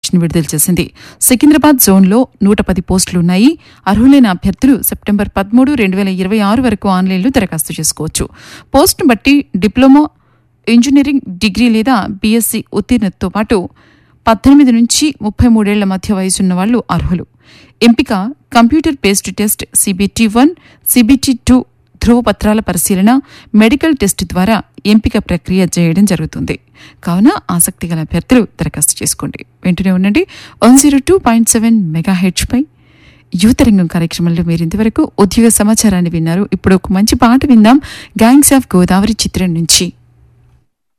notification విడుదల చేసింది సికింద్రాబాద్ జోన్లో నూట పది పోస్టులున్నాయి అర్హులైన అభ్యర్థులు సెప్టెంబర్ పదమూడు రెండు వేల ఇరవై ఆరు వరకు ఆన్లైన్లో దరఖాస్తు చేసుకోవచ్చు పోస్టును బట్టి డిప్లొమా ఇంజనీరింగ్ డిగ్రీ లేదా బీఎస్సీ ఉత్తీర్ణతతో పాటు పద్దెనిమిది నుంచి ముప్పై మూడేళ్ల మధ్య వయసున్న వాళ్ళు అర్హులు ఎంపిక computer based test CBT one CBT two ధ్రువపత్రాల పరిశీలన మెడికల్ టెస్ట్ ద్వారా ఎంపిక ప్రక్రియ చేయడం జరుగుతుంది కావున ఆసక్తి గల అభ్యర్థులు దరఖాస్తు చేసుకోండి వెంటనే ఉండండి one zero two point seven mega హెచ్పై యువతరంగం కార్యక్రమంలో మీరు ఇంతవరకు ఉద్యోగ సమాచారాన్ని విన్నారు ఇప్పుడు ఒక మంచి పాట విందాం గ్యాంగ్స్ ఆఫ్ గోదావరి చిత్రం నుంచి